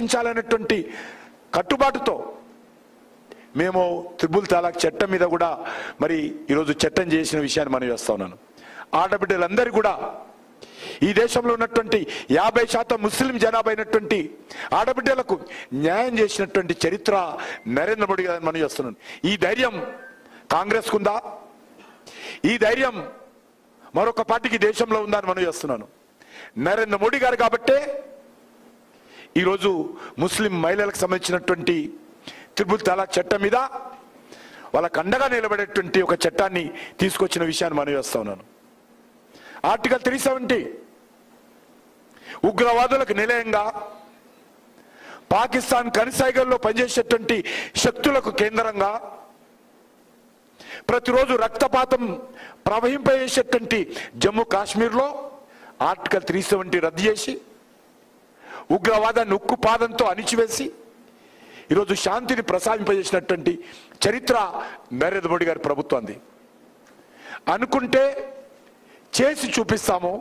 సంరక్షించాలనేటువంటి కట్టుబాటుతో మేము త్రిబుల్ తలాక్ చట్టం మీద కూడా మరి ఈరోజు చట్టం చేసిన విషయాన్ని మనం చేస్తా ఉన్నాను ఆడబిడ్డలందరూ కూడా ఈ దేశంలో ఉన్నటువంటి యాభై శాతం ముస్లిం జనాభా అయినటువంటి ఆడబిడ్డలకు న్యాయం చేసినటువంటి చరిత్ర నరేంద్ర మోడీ గారిని మనం చేస్తున్నాం ఈ ధైర్యం కాంగ్రెస్ కుందా ఈ ధైర్యం మరొక పార్టీకి దేశంలో ఉందని మనం చేస్తున్నాను నరేంద్ర మోడీ గారు కాబట్టే ఈరోజు ముస్లిం మహిళలకు సంబంధించినటువంటి త్రిపుల్ తలాక్ చట్టం మీద వాళ్ళకు అండగా నిలబడేటువంటి ఒక చట్టాన్ని తీసుకొచ్చిన విషయాన్ని మనం చేస్తా ఉన్నాను ఆర్టికల్ త్రీ సెవెంటీ ఉగ్రవాదులకు నిలయంగా పాకిస్తాన్ కనిసైగల్లో పనిచేసేటువంటి శక్తులకు కేంద్రంగా ప్రతిరోజు రక్తపాతం ప్రవహింపజేసేటువంటి జమ్మూ కాశ్మీర్లో ఆర్టికల్ త్రీ సెవెంటీ రద్దు చేసి ఉగ్రవాదాన్ని ఉక్కు పాదంతో అణిచివేసి ఈరోజు శాంతిని ప్రసాదింపజేసినటువంటి చరిత్ర నరేంద్ర మోడీ గారి ప్రభుత్వంది అనుకుంటే చేసి చూపిస్తామో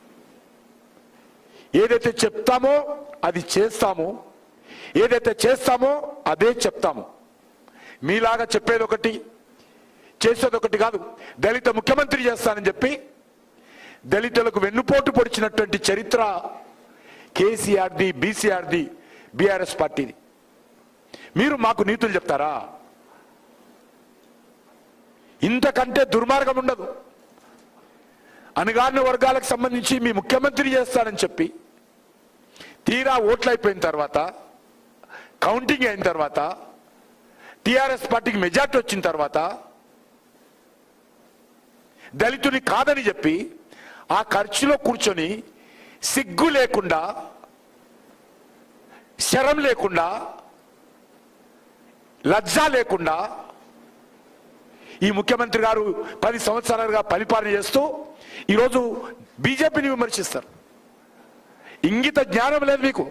ఏదైతే చెప్తామో అది చేస్తామో ఏదైతే చేస్తామో అదే చెప్తాము మీలాగా చెప్పేది ఒకటి చేసేది ఒకటి కాదు దళిత ముఖ్యమంత్రి చేస్తానని చెప్పి దళితులకు వెన్నుపోటు పొడిచినటువంటి చరిత్ర కేసీఆర్ది బీసీఆర్ది బీఆర్ఎస్ పార్టీది మీరు మాకు నీతులు చెప్తారా ఇంతకంటే దుర్మార్గం ఉండదు అనగారిన వర్గాలకు సంబంధించి మీ ముఖ్యమంత్రి చేస్తానని చెప్పి తీరా ఓట్లు అయిపోయిన తర్వాత కౌంటింగ్ అయిన తర్వాత టిఆర్ఎస్ పార్టీకి మెజార్టీ వచ్చిన తర్వాత దళితుని కాదని చెప్పి ఆ ఖర్చులో కూర్చొని సిగ్గు లేకుండా శరం లేకుండా లజ్జ లేకుండా ఈ ముఖ్యమంత్రి గారు పది సంవత్సరాలుగా పరిపాలన చేస్తూ ఈరోజు బీజేపీని విమర్శిస్తారు ఇంగిత జ్ఞానం లేదు మీకు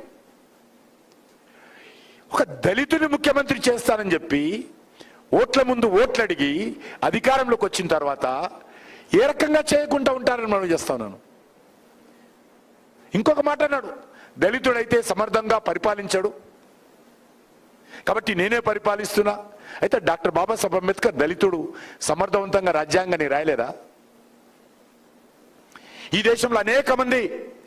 ఒక దళితుని ముఖ్యమంత్రి చేస్తానని చెప్పి ఓట్ల ముందు ఓట్లు అడిగి అధికారంలోకి వచ్చిన తర్వాత ఏ రకంగా చేయకుండా ఉంటారని మనం చేస్తా ఉన్నాను ఇంకొక మాట అన్నాడు దళితుడైతే సమర్థంగా పరిపాలించాడు కాబట్టి నేనే పరిపాలిస్తున్నా అయితే డాక్టర్ బాబాసాహెబ్ అంబేద్కర్ దళితుడు సమర్థవంతంగా రాజ్యాంగాన్ని రాయలేదా ఈ దేశంలో అనేక మంది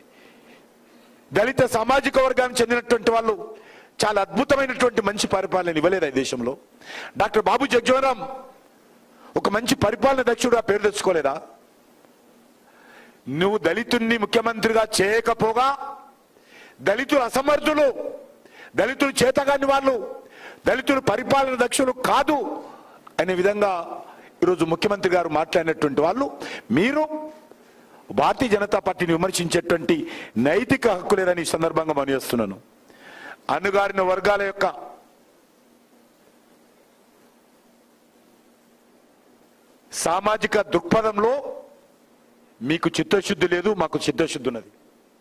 దళిత సామాజిక వర్గానికి చెందినటువంటి వాళ్ళు చాలా అద్భుతమైనటువంటి మంచి పరిపాలన ఇవ్వలేదా ఈ దేశంలో డాక్టర్ బాబు జగ్జీవనరాం ఒక మంచి పరిపాలన దక్షుడుగా పేరు తెచ్చుకోలేదా నువ్వు దళితుణ్ణి ముఖ్యమంత్రిగా చేయకపోగా దళితులు అసమర్థులు దళితులు చేతగాని వాళ్ళు దళితులు పరిపాలన దక్షులు కాదు అనే విధంగా ఈరోజు ముఖ్యమంత్రి గారు మాట్లాడినటువంటి వాళ్ళు మీరు భారతీయ జనతా పార్టీని విమర్శించేటువంటి నైతిక హక్కు లేదని ఈ సందర్భంగా మనం చేస్తున్నాను అణుగారిన వర్గాల యొక్క సామాజిక దృక్పథంలో మీకు చిత్తశుద్ధి లేదు మాకు చిత్తశుద్ధి ఉన్నది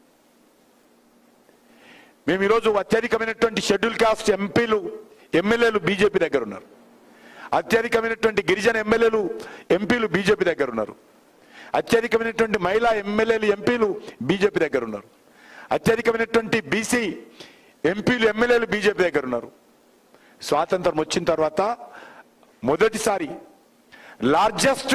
మేము ఈరోజు అత్యధికమైనటువంటి షెడ్యూల్ కాస్ట్ ఎంపీలు ఎమ్మెల్యేలు బీజేపీ దగ్గర ఉన్నారు అత్యధికమైనటువంటి గిరిజన ఎమ్మెల్యేలు ఎంపీలు బీజేపీ దగ్గర ఉన్నారు అత్యధికమైనటువంటి మహిళా ఎమ్మెల్యేలు ఎంపీలు బీజేపీ దగ్గర ఉన్నారు అత్యధికమైనటువంటి బీసీ ఎంపీలు ఎమ్మెల్యేలు బీజేపీ దగ్గర ఉన్నారు స్వాతంత్రం వచ్చిన తర్వాత మొదటిసారి largest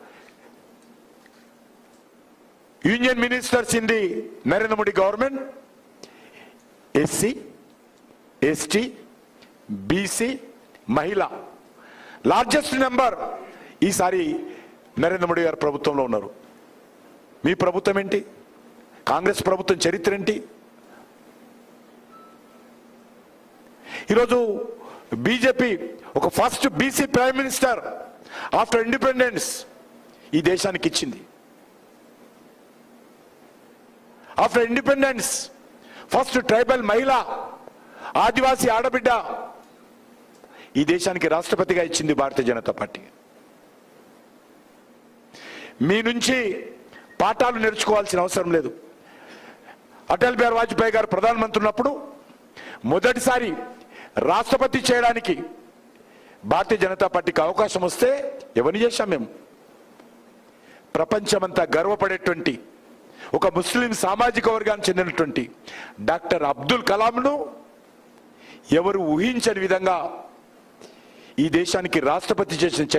union ministers in the Narendra Modi government SC ST BC మహిళ లార్జెస్ట్ నెంబర్ ఈసారి నరేంద్ర మోడీ గారు ప్రభుత్వంలో ఉన్నారు మీ ప్రభుత్వం ఏంటి కాంగ్రెస్ ప్రభుత్వం చరిత్ర ఏంటి ఈరోజు బీజేపీ ఒక first BC prime minister after independence ఈ దేశానికి ఇచ్చింది ఆఫ్టర్ ఇండిపెండెన్స్ ఫస్ట్ ట్రైబల్ మహిళ ఆదివాసీ ఆడబిడ్డ ఈ దేశానికి రాష్ట్రపతిగా ఇచ్చింది భారతీయ జనతా పార్టీ మీ నుంచి పాఠాలు నేర్చుకోవాల్సిన అవసరం లేదు అటల్ బిహారీ వాజ్పేయి గారు ప్రధానమంత్రి ఉన్నప్పుడు మొదటిసారి రాష్ట్రపతి చేయడానికి భారతీయ జనతా పార్టీకి అవకాశం వస్తే ఎవరిని చేశాం మేము ప్రపంచమంతా గర్వపడేటువంటి ఒక ముస్లిం సామాజిక వర్గానికి చెందినటువంటి డాక్టర్ అబ్దుల్ కలాంను ఎవరు ఊహించని విధంగా ఈ దేశానికి రాష్ట్రపతి చేసిన